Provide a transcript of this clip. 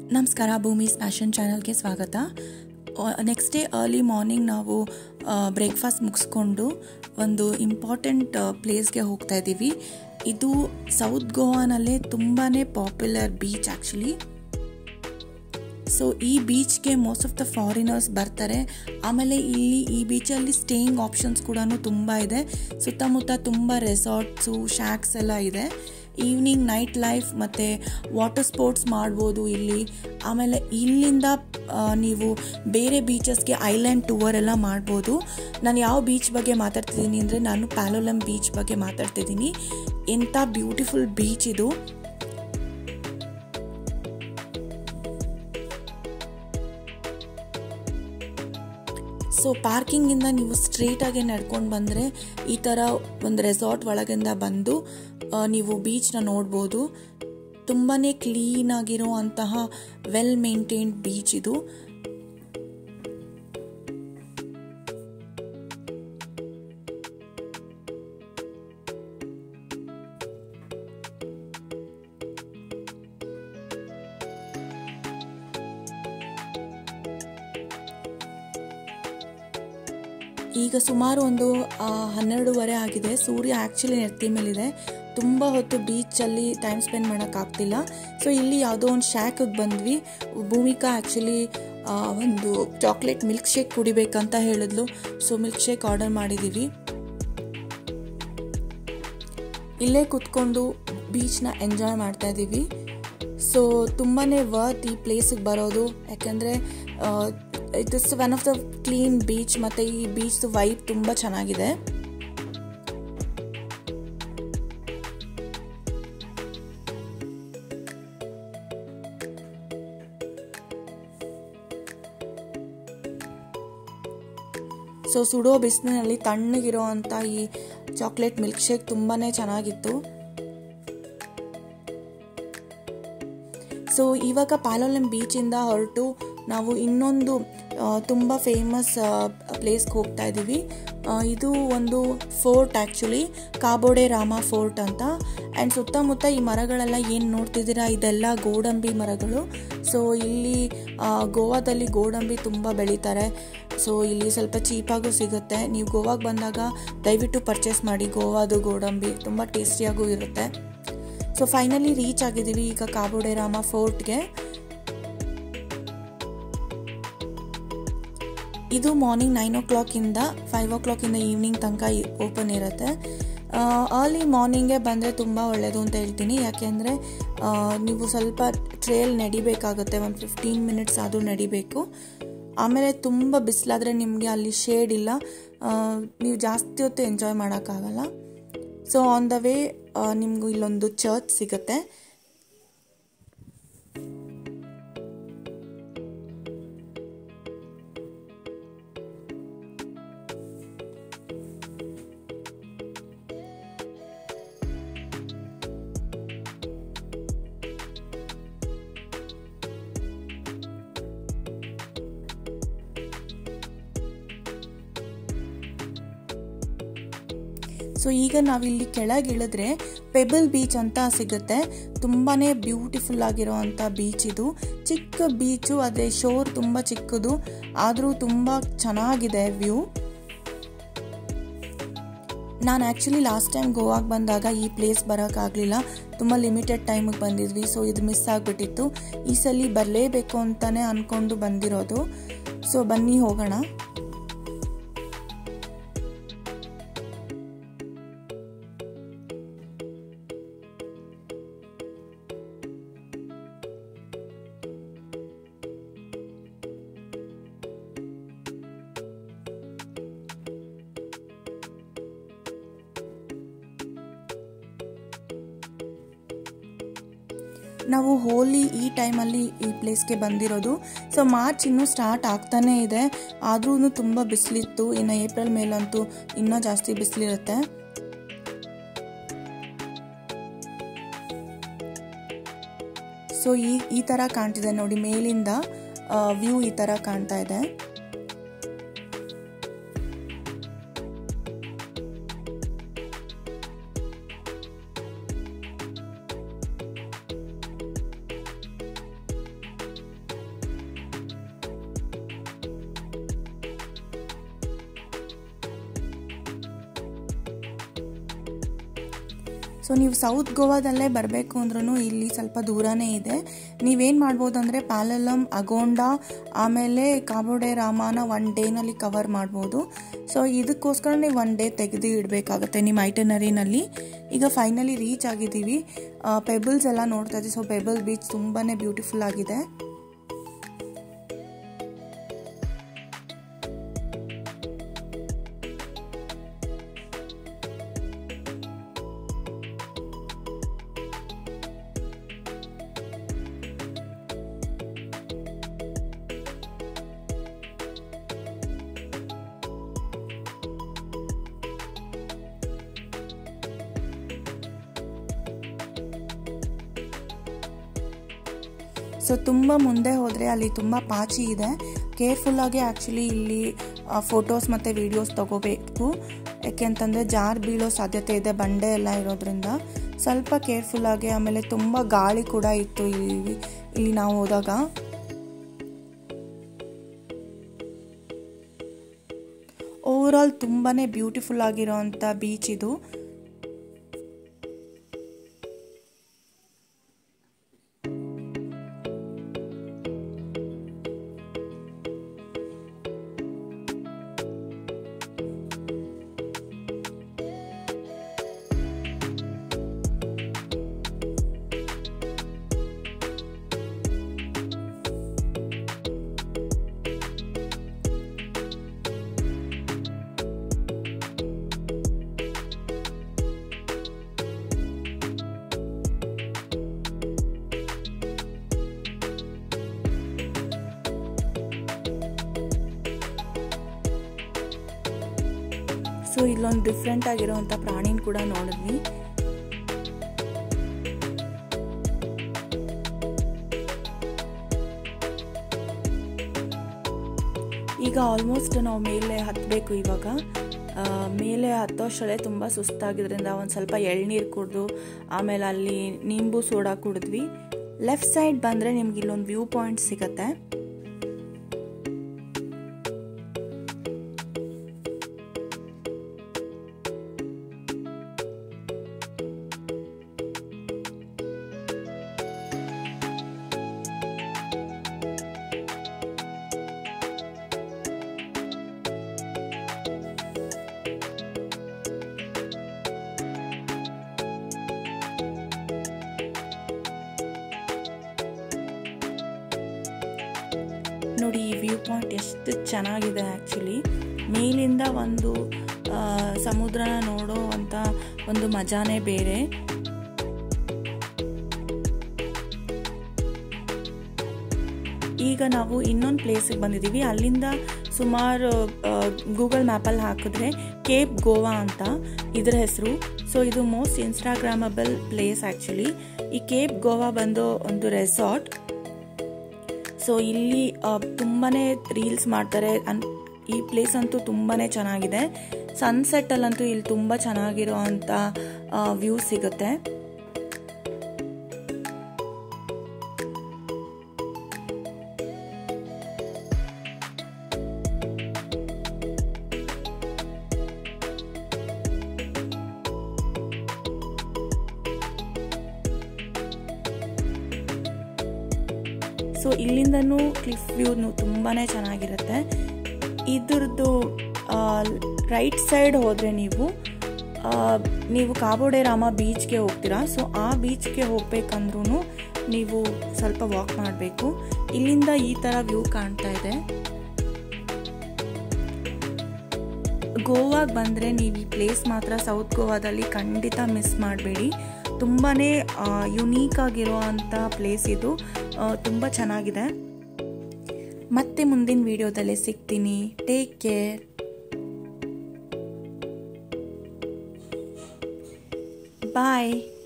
ನಮಸ್ಕಾರ ಭೂಮೀಸ್ ಫ್ಯಾಷನ್ ಚಾನಲ್ಗೆ ಸ್ವಾಗತ ನೆಕ್ಸ್ಟ್ ಡೇ ಅರ್ಲಿ ಮಾರ್ನಿಂಗ್ ನಾವು ಬ್ರೇಕ್ಫಾಸ್ಟ್ ಮುಗಿಸ್ಕೊಂಡು ಒಂದು ಇಂಪಾರ್ಟೆಂಟ್ ಪ್ಲೇಸ್ಗೆ ಹೋಗ್ತಾ ಇದ್ದೀವಿ ಇದು ಸೌತ್ ಗೋವಾನಲ್ಲೇ ತುಂಬಾ ಪಾಪ್ಯುಲರ್ ಬೀಚ್ ಆ್ಯಕ್ಚುಲಿ ಸೊ ಈ ಬೀಚ್ಗೆ ಮೋಸ್ಟ್ ಆಫ್ ದ ಫಾರಿನರ್ಸ್ ಬರ್ತಾರೆ ಆಮೇಲೆ ಇಲ್ಲಿ ಈ ಬೀಚಲ್ಲಿ ಸ್ಟೇಯಿಂಗ್ ಆಪ್ಷನ್ಸ್ ಕೂಡ ತುಂಬ ಇದೆ ಸುತ್ತಮುತ್ತ ತುಂಬ ರೆಸಾರ್ಟ್ಸು ಶ್ಯಾಕ್ಸ್ ಎಲ್ಲ ಇದೆ ಈವ್ನಿಂಗ್ ನೈಟ್ ಲೈಫ್ ಮತ್ತು ವಾಟರ್ ಸ್ಪೋರ್ಟ್ಸ್ ಮಾಡ್ಬೋದು ಇಲ್ಲಿ ಆಮೇಲೆ ಇಲ್ಲಿಂದ ನೀವು ಬೇರೆ ಬೀಚಸ್ಗೆ ಐಲ್ಯಾಂಡ್ ಟೂರ್ ಎಲ್ಲ ಮಾಡ್ಬೋದು ನಾನು ಯಾವ ಬೀಚ್ ಬಗ್ಗೆ ಮಾತಾಡ್ತಿದ್ದೀನಿ ಅಂದರೆ ನಾನು ಪ್ಯಾಲೋಲಮ್ ಬೀಚ್ ಬಗ್ಗೆ ಮಾತಾಡ್ತಿದ್ದೀನಿ ಎಂಥ ಬ್ಯೂಟಿಫುಲ್ ಬೀಚ್ ಇದು ಸೊ ಪಾರ್ಕಿಂಗಿಂದ ನೀವು ಸ್ಟ್ರೇಟಾಗಿ ನಡ್ಕೊಂಡು ಬಂದರೆ ಈ ಥರ ಒಂದು ರೆಸಾರ್ಟ್ ಒಳಗಿಂದ ಬಂದು ನೀವು ಬೀಚ್ನ ನೋಡ್ಬೋದು ತುಂಬಾ ಕ್ಲೀನಾಗಿರೋ ಅಂತಹ ವೆಲ್ ಮೇಂಟೈನ್ಡ್ ಬೀಚ್ ಇದು ಈಗ ಸುಮಾರು ಒಂದು ಹನ್ನೆರಡೂವರೆ ಆಗಿದೆ ಸೂರ್ಯ ಆ್ಯಕ್ಚುಲಿ ನೆತ್ತಿ ಮೇಲಿದೆ ತುಂಬ ಹೊತ್ತು ಬೀಚಲ್ಲಿ ಟೈಮ್ ಸ್ಪೆಂಡ್ ಮಾಡೋಕ್ಕಾಗ್ತಿಲ್ಲ ಸೊ ಇಲ್ಲಿ ಯಾವುದೋ ಒಂದು ಶ್ಯಾಕಿಗೆ ಬಂದ್ವಿ ಭೂಮಿಕಾ ಆ್ಯಕ್ಚುಲಿ ಒಂದು ಚಾಕ್ಲೇಟ್ ಮಿಲ್ಕ್ ಶೇಕ್ ಕುಡಿಬೇಕಂತ ಹೇಳಿದ್ಲು ಸೊ ಮಿಲ್ಕ್ ಶೇಕ್ ಆರ್ಡರ್ ಮಾಡಿದ್ದೀವಿ ಇಲ್ಲೇ ಕುತ್ಕೊಂಡು ಬೀಚ್ನ ಎಂಜಾಯ್ ಮಾಡ್ತಾ ಇದ್ದೀವಿ ಸೊ ತುಂಬಾ ವರ್ತ್ ಈ ಪ್ಲೇಸಿಗೆ ಬರೋದು ಯಾಕಂದರೆ it is one of the clean beach ಮತ್ತು ಈ ಬೀಚ್ ವೈಬ್ ತುಂಬ ಚೆನ್ನಾಗಿದೆ ಸೊ ಸುಡೋ ಬಿಸಿಲಿನಲ್ಲಿ ತಣ್ಣಗಿರೋ ಅಂಥ ಈ ಚಾಕ್ಲೇಟ್ ಮಿಲ್ಕ್ ಶೇಕ್ ತುಂಬಾ ಚೆನ್ನಾಗಿತ್ತು ಸೊ ಇವಾಗ ಪ್ಯಾಲೋಲಂ ಬೀಚಿಂದ ಹೊರಟು ನಾವು ಇನ್ನೊಂದು ತುಂಬ ಫೇಮಸ್ ಪ್ಲೇಸ್ಗೆ ಹೋಗ್ತಾ ಇದ್ದೀವಿ ಇದು ಒಂದು fort actually Cabo de Rama fort ಅಂತ ಆ್ಯಂಡ್ ಸುತ್ತಮುತ್ತ ಈ ಮರಗಳೆಲ್ಲ ಏನು ನೋಡ್ತಿದ್ದೀರಾ ಇದೆಲ್ಲ ಗೋಡಂಬಿ ಮರಗಳು ಸೊ ಇಲ್ಲಿ ಗೋವಾದಲ್ಲಿ ಗೋಡಂಬಿ ತುಂಬ ಬೆಳೀತಾರೆ ಸೊ ಇಲ್ಲಿ ಸ್ವಲ್ಪ ಚೀಪಾಗೂ ಸಿಗುತ್ತೆ ನೀವು ಗೋವಾಗೆ ಬಂದಾಗ ದಯವಿಟ್ಟು ಪರ್ಚೇಸ್ ಮಾಡಿ ಗೋವಾದು ಗೋಡಂಬಿ ತುಂಬ ಟೇಸ್ಟಿಯಾಗೂ ಇರುತ್ತೆ ಸೊ ಫೈನಲಿ ರೀಚ್ ಆಗಿದ್ದೀವಿ ಈಗ ಕಾಬೋಡೆ ರಾಮ ಫೋರ್ಟ್ಗೆ ಇದು ಮಾರ್ನಿಂಗ್ ನೈನ್ ಓ ಕ್ಲಾಕಿಂದ ಫೈವ್ ಓ ಕ್ಲಾಕಿಂದ ಈವ್ನಿಂಗ್ ತನಕ ಓಪನ್ ಇರುತ್ತೆ ಅರ್ಲಿ ಮಾರ್ನಿಂಗೇ ಬಂದರೆ ತುಂಬ ಒಳ್ಳೆಯದು ಅಂತ ಹೇಳ್ತೀನಿ ಯಾಕೆಂದರೆ ನೀವು ಸ್ವಲ್ಪ ಟ್ರೇಲ್ ನಡಿಬೇಕಾಗುತ್ತೆ ಒಂದು ಫಿಫ್ಟೀನ್ ಮಿನಿಟ್ಸ್ ಆದರೂ ನಡಿಬೇಕು ಆಮೇಲೆ ತುಂಬ ಬಿಸಿಲಾದರೆ ನಿಮಗೆ ಅಲ್ಲಿ ಶೇಡ್ ಇಲ್ಲ ನೀವು ಜಾಸ್ತಿ ಹೊತ್ತು ಎಂಜಾಯ್ ಮಾಡೋಕ್ಕಾಗಲ್ಲ ಸೊ ಆನ್ ದ ವೇ ನಿಮಗೂ ಇಲ್ಲೊಂದು ಚರ್ಚ್ ಸಿಗುತ್ತೆ ಸೊ ಈಗ ನಾವಿಲ್ಲಿ ಕೆಳಗಿಳಿದ್ರೆ ಪೆಬಲ್ ಬೀಚ್ ಅಂತ ಸಿಗುತ್ತೆ ತುಂಬಾ ಬ್ಯೂಟಿಫುಲ್ ಆಗಿರೋ ಅಂಥ ಬೀಚ್ ಇದು ಚಿಕ್ಕ ಬೀಚು ಅದೇ ಶೋರ್ ತುಂಬ ಚಿಕ್ಕದು ಆದರೂ ತುಂಬ ಚೆನ್ನಾಗಿದೆ ವ್ಯೂ ನಾನು ಆ್ಯಕ್ಚುಲಿ ಲಾಸ್ಟ್ ಟೈಮ್ ಗೋವಾಗೆ ಬಂದಾಗ ಈ ಪ್ಲೇಸ್ ಬರೋಕ್ಕಾಗಲಿಲ್ಲ ತುಂಬ ಲಿಮಿಟೆಡ್ ಟೈಮಿಗೆ ಬಂದಿದ್ವಿ ಸೊ ಇದು ಮಿಸ್ ಆಗಿಬಿಟ್ಟಿತ್ತು ಈ ಸಲ ಬರಲೇಬೇಕು ಅಂತಲೇ ಅಂದ್ಕೊಂಡು ಬಂದಿರೋದು ಸೊ ಬನ್ನಿ ಹೋಗೋಣ ನಾವು ಹೋಲಿ ಈ ಟೈಮಲ್ಲಿ ಈ ಪ್ಲೇಸ್ಗೆ ಬಂದಿರೋದು ಸೊ ಮಾರ್ಚ್ ಇನ್ನೂ ಸ್ಟಾರ್ಟ್ ಆಗ್ತಾನೇ ಇದೆ ಆದ್ರೂ ತುಂಬ ಬಿಸಿಲಿತ್ತು ಇನ್ನು ಏಪ್ರಿಲ್ ಮೇಲಂತೂ ಇನ್ನೂ ಜಾಸ್ತಿ ಬಿಸಿಲಿರುತ್ತೆ ಸೊ ಈ ಈ ಥರ ಕಾಣ್ತಿದೆ ನೋಡಿ ಮೇಲಿಂದ ವ್ಯೂ ಈ ಥರ ಕಾಣ್ತಾ ಇದೆ ಸೊ ನೀವು ಸೌತ್ ಗೋವಾದಲ್ಲೇ ಬರಬೇಕು ಅಂದ್ರೂ ಇಲ್ಲಿ ಸ್ವಲ್ಪ ದೂರನೇ ಇದೆ ನೀವೇನು ಮಾಡ್ಬೋದು ಅಂದರೆ ಪ್ಯಾಲಲಮ್ ಅಗೋಂಡ ಆಮೇಲೆ ಕಾಬೋಡೆ ರಾಮಾನ ಒನ್ ಡೇನಲ್ಲಿ ಕವರ್ ಮಾಡ್ಬೋದು ಸೊ ಇದಕ್ಕೋಸ್ಕರ ನೀವು ಒನ್ ಡೇ ತೆಗೆದು ಇಡಬೇಕಾಗತ್ತೆ ನಿಮ್ಮ ಐಟನರಿನಲ್ಲಿ ಈಗ ಫೈನಲಿ ರೀಚ್ ಆಗಿದ್ದೀವಿ ಪೆಬಲ್ಸ್ ಎಲ್ಲ ನೋಡ್ತಾ ಇದ್ದೀವಿ ಸೊ ಪೆಬಲ್ ಬೀಚ್ ತುಂಬಾ ಬ್ಯೂಟಿಫುಲ್ ಆಗಿದೆ ಸೊ ತುಂಬ ಮುಂದೆ ಹೋದರೆ ಅಲ್ಲಿ ತುಂಬ ಪಾಚಿ ಇದೆ ಕೇರ್ಫುಲ್ಲಾಗಿ ಆ್ಯಕ್ಚುಲಿ ಇಲ್ಲಿ ಫೋಟೋಸ್ ಮತ್ತು ವೀಡಿಯೋಸ್ ತಗೋಬೇಕು ಯಾಕೆಂತಂದರೆ ಜಾರ್ ಬೀಳೋ ಸಾಧ್ಯತೆ ಇದೆ ಬಂಡೆ ಎಲ್ಲ ಇರೋದ್ರಿಂದ ಸ್ವಲ್ಪ ಕೇರ್ಫುಲ್ಲಾಗಿ ಆಮೇಲೆ ತುಂಬ ಗಾಳಿ ಕೂಡ ಇತ್ತು ಇಲ್ಲಿ ಇಲ್ಲಿ ನಾವು ಹೋದಾಗ ಓವರಾಲ್ ತುಂಬಾ ಬ್ಯೂಟಿಫುಲ್ ಆಗಿರೋವಂಥ ಬೀಚ್ ಇದು ಸೊ ಇಲ್ಲೊಂದು ಡಿಫ್ರೆಂಟ್ ಆಗಿರೋವಂಥ ಪ್ರಾಣಿನ ಕೂಡ ನೋಡಿದ್ವಿ ಈಗ ಆಲ್ಮೋಸ್ಟ್ ನಾವು ಮೇಲೆ ಹತ್ತಬೇಕು ಇವಾಗ ಮೇಲೆ ಹತ್ತೋಷ್ಟರಲ್ಲೇ ತುಂಬ ಸುಸ್ತಾಗಿದ್ರಿಂದ ಒಂದು ಸ್ವಲ್ಪ ಎಳ್ನೀರು ಕುಡಿದು ಆಮೇಲೆ ಅಲ್ಲಿ ನಿಂಬು ಸೋಡಾ ಕುಡಿದ್ವಿ ಲೆಫ್ಟ್ ಸೈಡ್ ಬಂದರೆ ನಿಮ್ಗೆ ಇಲ್ಲೊಂದು ವ್ಯೂ ಪಾಯಿಂಟ್ ಸಿಗತ್ತೆ ನೋಡಿ ಈ ವ್ಯೂ ಪಾಯಿಂಟ್ ಎಷ್ಟು ಚೆನ್ನಾಗಿದೆ ಆ್ಯಕ್ಚುಲಿ ಮೇಲಿಂದ ಒಂದು ಸಮುದ್ರನ ನೋಡೋ ಅಂತ ಒಂದು ಮಜಾನೇ ಬೇರೆ ಈಗ ನಾವು ಇನ್ನೊಂದು ಪ್ಲೇಸಿಗೆ ಬಂದಿದ್ದೀವಿ ಅಲ್ಲಿಂದ ಸುಮಾರು ಗೂಗಲ್ ಮ್ಯಾಪಲ್ಲಿ ಹಾಕಿದ್ರೆ ಕೇಪ್ ಗೋವಾ ಅಂತ ಇದರ ಹೆಸರು ಸೊ ಇದು ಮೋಸ್ಟ್ ಇನ್ಸ್ಟಾಗ್ರಾಮಬಲ್ ಪ್ಲೇಸ್ ಆ್ಯಕ್ಚುಲಿ ಈ ಕೇಪ್ ಗೋವಾ ಬಂದು ಒಂದು ರೆಸಾರ್ಟ್ ಸೊ ಇಲ್ಲಿ ತುಂಬಾ ರೀಲ್ಸ್ ಮಾಡ್ತಾರೆ ಅನ್ ಈ ಪ್ಲೇಸ್ ಅಂತೂ ತುಂಬಾ ಚೆನ್ನಾಗಿದೆ ಸನ್ಸೆಟ್ಟಲ್ಲಂತೂ ಇಲ್ಲಿ ತುಂಬ ಚೆನ್ನಾಗಿರೋ ಅಂಥ ವ್ಯೂ ಸಿಗುತ್ತೆ ಸೊ ಇಲ್ಲಿಂದನೂ ಕ್ಲಿಫ್ ವ್ಯೂ ತುಂಬಾ ಚೆನ್ನಾಗಿರುತ್ತೆ ಇದ್ರದ್ದು ರೈಟ್ ಸೈಡ್ ಹೋದರೆ ನೀವು ನೀವು ಕಾಬೋಡೆ ರಾಮ ಬೀಚ್ಗೆ ಹೋಗ್ತೀರಾ ಸೊ ಆ ಬೀಚ್ಗೆ ಹೋಗ್ಬೇಕಂದ್ರೂ ನೀವು ಸ್ವಲ್ಪ ವಾಕ್ ಮಾಡಬೇಕು ಇಲ್ಲಿಂದ ಈ ಥರ ವ್ಯೂ ಕಾಣ್ತಾ ಇದೆ ಗೋವಾಗೆ ಬಂದರೆ ನೀವು ಈ ಪ್ಲೇಸ್ ಮಾತ್ರ ಸೌತ್ ಗೋವಾದಲ್ಲಿ ಖಂಡಿತ ಮಿಸ್ ಮಾಡಬೇಡಿ ತುಂಬಾ ಯುನೀಕ್ ಆಗಿರೋ ಅಂಥ ಪ್ಲೇಸ್ ಇದು ತುಂಬ ಚೆನ್ನಾಗಿದೆ ಮತ್ತೆ ಮುಂದಿನ ವಿಡಿಯೋದಲ್ಲಿ ಸಿಗ್ತೀನಿ ಟೇಕ್ ಕೇರ್ ಬಾಯ್